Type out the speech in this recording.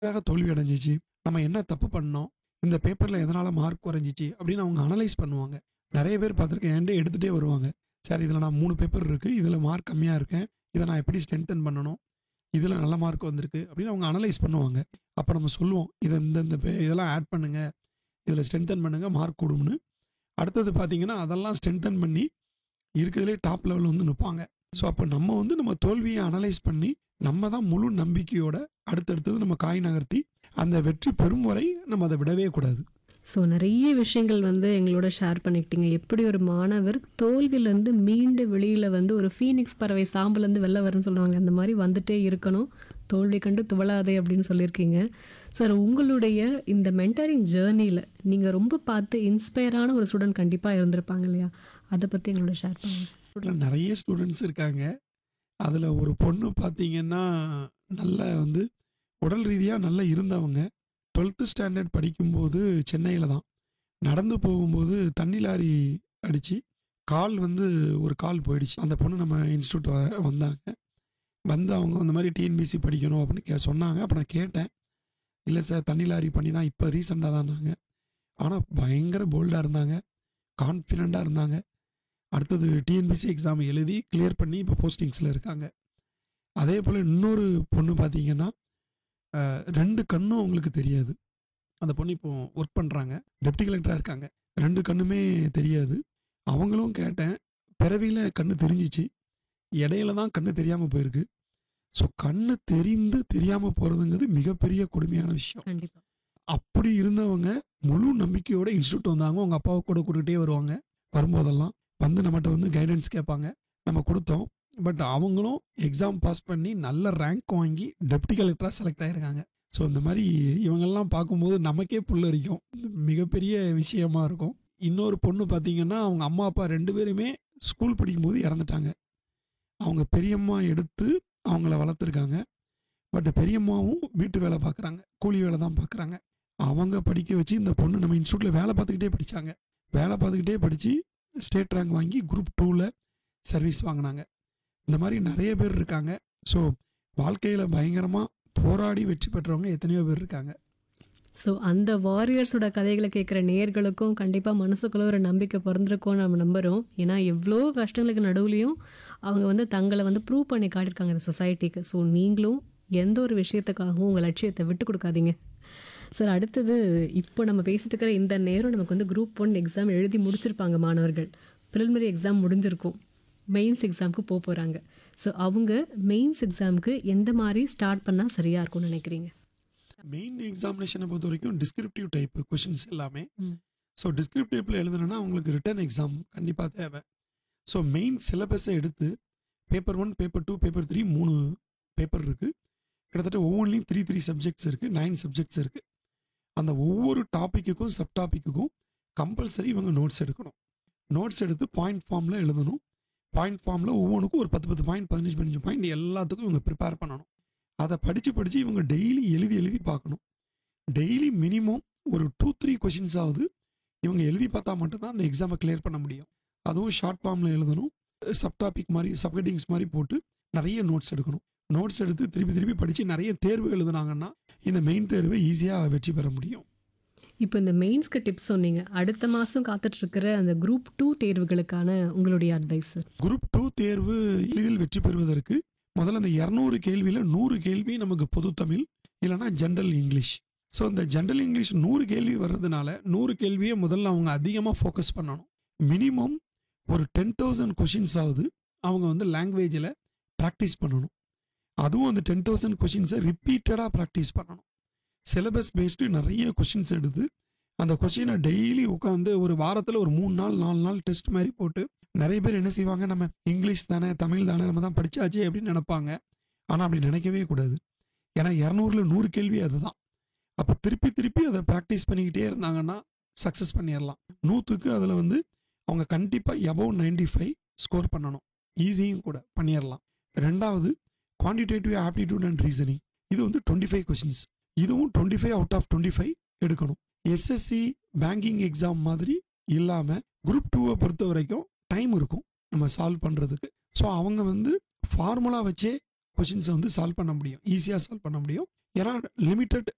எதுக்காக தோல்வி அடைஞ்சிச்சு நம்ம என்ன தப்பு பண்ணோம் இந்த பேப்பரில் எதனால் மார்க் குறைஞ்சிச்சு அப்படின்னு அவங்க அனலைஸ் பண்ணுவாங்க நிறைய பேர் பார்த்துருக்கேன் என்கிட்ட எடுத்துகிட்டே வருவாங்க சார் இதில் நான் மூணு பேப்பர் இருக்குது இதில் மார்க் கம்மியாக இருக்கேன் இதை நான் எப்படி ஸ்ட்ரென்தன் பண்ணணும் இதில் நல்ல மார்க் வந்திருக்கு அப்படின்னு அவங்க அனலைஸ் பண்ணுவாங்க அப்போ நம்ம சொல்லுவோம் இதை இந்த இந்த பே- இதெல்லாம் ஆட் பண்ணுங்கள் இதில் ஸ்ட்ரென்தன் பண்ணுங்கள் மார்க் கொடும்னு அடுத்தது பார்த்தீங்கன்னா அதெல்லாம் ஸ்ட்ரென்தன் பண்ணி இருக்கிறதுலே டாப் லெவலில் வந்து நிற்பாங்க ஸோ அப்போ நம்ம வந்து நம்ம தோல்வியை அனலைஸ் பண்ணி நம்ம தான் முழு நம்பிக்கையோட அடுத்தடுத்தது நம்ம காய் நகர்த்தி அந்த வெற்றி பெறும் வரை நம்ம அதை விடவே கூடாது ஸோ நிறைய விஷயங்கள் வந்து எங்களோட ஷேர் பண்ணிக்கிட்டீங்க எப்படி ஒரு மாணவர் தோல்வியிலேருந்து மீண்டு வெளியில் வந்து ஒரு ஃபீனிக்ஸ் பறவை சாம்பலேருந்து வெளில வரும்னு சொல்லுவாங்க அந்த மாதிரி வந்துட்டே இருக்கணும் தோல்வி கண்டு துவளாதே அப்படின்னு சொல்லியிருக்கீங்க சார் உங்களுடைய இந்த மென்டரிங் ஜேர்னியில் நீங்கள் ரொம்ப பார்த்து இன்ஸ்பயரான ஒரு ஸ்டூடெண்ட் கண்டிப்பாக இருந்திருப்பாங்க இல்லையா அதை பற்றி எங்களோட ஷேர் பண்ணுங்க இதுல நிறைய ஸ்டூடெண்ட்ஸ் இருக்காங்க அதில் ஒரு பொண்ணு பார்த்தீங்கன்னா நல்ல வந்து உடல் ரீதியாக நல்லா இருந்தவங்க டுவெல்த்து ஸ்டாண்டர்ட் படிக்கும்போது சென்னையில் தான் நடந்து போகும்போது தண்ணி லாரி அடித்து கால் வந்து ஒரு கால் போயிடுச்சு அந்த பொண்ணு நம்ம இன்ஸ்டியூட் வந்தாங்க வந்து அவங்க அந்த மாதிரி டிஎன்பிசி படிக்கணும் அப்படின்னு கே சொன்னாங்க அப்போ நான் கேட்டேன் இல்லை சார் தண்ணி லாரி பண்ணி தான் இப்போ ரீசெண்டாக தானாங்க ஆனால் பயங்கர போல்டாக இருந்தாங்க கான்ஃபிடண்ட்டாக இருந்தாங்க அடுத்தது டிஎன்பிசி எக்ஸாம் எழுதி கிளியர் பண்ணி இப்போ போஸ்டிங்ஸில் இருக்காங்க அதே போல் இன்னொரு பொண்ணு பார்த்தீங்கன்னா அஹ், ரெண்டு கண்ணும் அவங்களுக்கு தெரியாது அந்த பொண்ணு இப்போ ஒர்க் பண்ணுறாங்க டெப்டி கலெக்டராக இருக்காங்க ரெண்டு கண்ணுமே தெரியாது அவங்களும் கேட்டேன் பிறவியில் கண்ணு தெரிஞ்சிச்சு இடையில தான் கண்ணு தெரியாமல் போயிருக்கு ஸோ கண்ணு தெரிந்து தெரியாமல் போகிறதுங்கிறது மிகப்பெரிய கொடுமையான விஷயம் கண்டிப்பாக அப்படி இருந்தவங்க முழு நம்பிக்கையோட இன்ஸ்டியூட் வந்தாங்க அவங்க அப்பாவை கூட கூட்டிகிட்டே வருவாங்க வரும்போதெல்லாம் வந்து நம்மகிட்ட வந்து கைடன்ஸ் கேட்பாங்க நம்ம கொடுத்தோம் பட் அவங்களும் எக்ஸாம் பாஸ் பண்ணி நல்ல ரேங்க் வாங்கி டெப்டி கலெக்டராக செலக்ட் ஆகிருக்காங்க ஸோ இந்த மாதிரி இவங்கெல்லாம் பார்க்கும்போது நமக்கே புல்லரிக்கும் மிகப்பெரிய விஷயமா இருக்கும் இன்னொரு பொண்ணு பார்த்தீங்கன்னா அவங்க அம்மா அப்பா ரெண்டு பேருமே ஸ்கூல் படிக்கும்போது இறந்துட்டாங்க அவங்க பெரியம்மா எடுத்து அவங்கள வளர்த்துருக்காங்க பட் பெரியம்மாவும் வீட்டு வேலை பார்க்குறாங்க கூலி வேலை தான் பார்க்குறாங்க அவங்க படிக்க வச்சு இந்த பொண்ணு நம்ம இன்ஸ்டியூட்டில் வேலை பார்த்துக்கிட்டே படித்தாங்க வேலை பார்த்துக்கிட்டே படித்து ஸ்டேட் ரேங்க் வாங்கி குரூப் டூவில் சர்வீஸ் வாங்கினாங்க இந்த மாதிரி நிறைய பேர் இருக்காங்க ஸோ வாழ்க்கையில் பயங்கரமாக போராடி வெற்றி பெற்றவங்க எத்தனையோ பேர் இருக்காங்க ஸோ அந்த வாரியர்ஸோட கதைகளை கேட்குற நேர்களுக்கும் கண்டிப்பாக மனசுக்குள்ள ஒரு நம்பிக்கை பிறந்திருக்கும்னு நம்ம நம்புகிறோம் ஏன்னா எவ்வளோ கஷ்டங்களுக்கு நடுவுலையும் அவங்க வந்து தங்களை வந்து ப்ரூவ் பண்ணி காட்டியிருக்காங்க இந்த சொசைட்டிக்கு ஸோ நீங்களும் எந்த ஒரு விஷயத்துக்காகவும் உங்கள் லட்சியத்தை விட்டு கொடுக்காதீங்க சார் அடுத்தது இப்போ நம்ம பேசிட்டு இருக்கிற இந்த நேரம் நமக்கு வந்து குரூப் ஒன் எக்ஸாம் எழுதி முடிச்சிருப்பாங்க மாணவர்கள் ப்ரிலிமினரி எக்ஸாம் முடிஞ்சிருக்கும் மெயின்ஸ் எக்ஸாமுக்கு போக போகிறாங்க ஸோ அவங்க மெயின்ஸ் எக்ஸாமுக்கு எந்த மாதிரி ஸ்டார்ட் பண்ணால் சரியாக இருக்கும்னு நினைக்கிறீங்க மெயின் எக்ஸாமினேஷனை பொறுத்த வரைக்கும் டிஸ்கிரிப்டிவ் டைப் கொஷின்ஸ் எல்லாமே ம். ஸோ டிஸ்கிரிப்டிவ்ல எழுதணும்னா உங்களுக்கு ரிட்டன் எக்ஸாம் கண்டிப்பாக தேவை ஸோ மெயின் சிலபஸை எடுத்து paper one paper two paper three மூணு பேப்பர் இருக்குது கிட்டத்தட்ட ஒவ்வொன்றிலையும் த்ரீ த்ரீ சப்ஜெக்ட்ஸ் இருக்குது நைன் சப்ஜெக்ட்ஸ் இருக்குது அந்த ஒவ்வொரு டாப்பிக்குக்கும் சப் டாப்பிக்குக்கும் கம்பல்சரி இவங்க நோட்ஸ் எடுக்கணும் நோட்ஸ் எடுத்து பாயிண்ட் ஃபார்மில் எழுதணும் பாயிண்ட் ஃபார்மில் ஒவ்வொன்றுக்கும் ஒரு பத்து பத்து பாயிண்ட் பதினஞ்சு பதினஞ்சு பாயிண்ட் எல்லாத்துக்கும் இவங்க ப்ரிப்பேர் பண்ணணும் அதை படித்து படித்து இவங்க டெய்லி எழுதி எழுதி பார்க்கணும் டெய்லி மினிமம் ஒரு டூ த்ரீ கொஷின்ஸ் ஆகுது இவங்க எழுதி பார்த்தா மட்டும்தான் அந்த எக்ஸாமை கிளியர் பண்ண முடியும் அதுவும் ஷார்ட் ஃபார்மில் எழுதணும் சப் டாபிக் மாதிரி சப்ஹெட்டிங்ஸ் மாதிரி போட்டு நிறைய நோட்ஸ் எடுக்கணும் நோட்ஸ் எடுத்து திருப்பி திருப்பி படித்து நிறைய தேர்வு எழுதுனாங்கன்னா இந்த மெயின் தேர்வை ஈஸியாக வெற்றி பெற முடியும் இப்போ இந்த மெயின்ஸ்க்கு டிப்ஸ் சொன்னீங்க அடுத்த மாதம் காத்துட்ருக்கிற அந்த குரூப் டூ தேர்வுகளுக்கான உங்களுடைய அட்வைஸ் சார் குரூப் டூ தேர்வு எளிதில் வெற்றி பெறுவதற்கு முதல்ல இந்த இரநூறு கேள்வியில் நூறு கேள்வி நமக்கு பொது தமிழ் இல்லைன்னா ஜென்ரல் இங்கிலீஷ் ஸோ இந்த ஜென்ரல் இங்கிலீஷ் நூறு கேள்வி வர்றதுனால நூறு கேள்வியை முதல்ல அவங்க அதிகமாக ஃபோக்கஸ் பண்ணணும் மினிமம் ஒரு டென் தௌசண்ட் கொஷின்ஸ் ஆகுது அவங்க வந்து லாங்குவேஜில் ப்ராக்டிஸ் பண்ணணும் அதுவும் அந்த டென் தௌசண்ட் கொஷின்ஸை ரிப்பீட்டடாக ப்ராக்டிஸ் பண்ணணும் சிலபஸ் பேஸ்டு நிறைய கொஷின்ஸ் எடுத்து அந்த கொஷினை டெய்லி உட்காந்து ஒரு வாரத்தில் ஒரு மூணு நாள் நாலு நாள் டெஸ்ட் மாதிரி போட்டு நிறைய பேர் என்ன செய்வாங்க நம்ம இங்கிலீஷ் தானே தமிழ் தானே நம்ம தான் படிச்சாச்சு அப்படின்னு நினைப்பாங்க ஆனால் அப்படி நினைக்கவே கூடாது ஏன்னா இரநூறுல நூறு கேள்வி அதுதான் அப்போ திருப்பி திருப்பி அதை ப்ராக்டிஸ் பண்ணிக்கிட்டே இருந்தாங்கன்னா சக்ஸஸ் பண்ணிடலாம் நூற்றுக்கு அதில் வந்து அவங்க கண்டிப்பாக எபவ் நைன்டி ஃபைவ் ஸ்கோர் பண்ணணும் ஈஸியும் கூட பண்ணிடலாம் ரெண்டாவது குவான்டிடேட்டிவ் ஆப்டிடியூட் அண்ட் ரீசனிங் இது வந்து டுவெண்ட்டி ஃபைவ் கொஷின்ஸ் இதுவும் twenty five out of twenty five எடுக்கணும் எஸ்எஸ்சி பேங்கிங் எக்ஸாம் மாதிரி இல்லாமல் குரூப் டூவை பொறுத்த வரைக்கும் டைம் இருக்கும் நம்ம சால்வ் பண்ணுறதுக்கு ஸோ அவங்க வந்து ஃபார்முலா வச்சே கொஷின்ஸை வந்து சால்வ் பண்ண முடியும் ஈஸியாக சால்வ் பண்ண முடியும் ஏன்னா லிமிட்டட்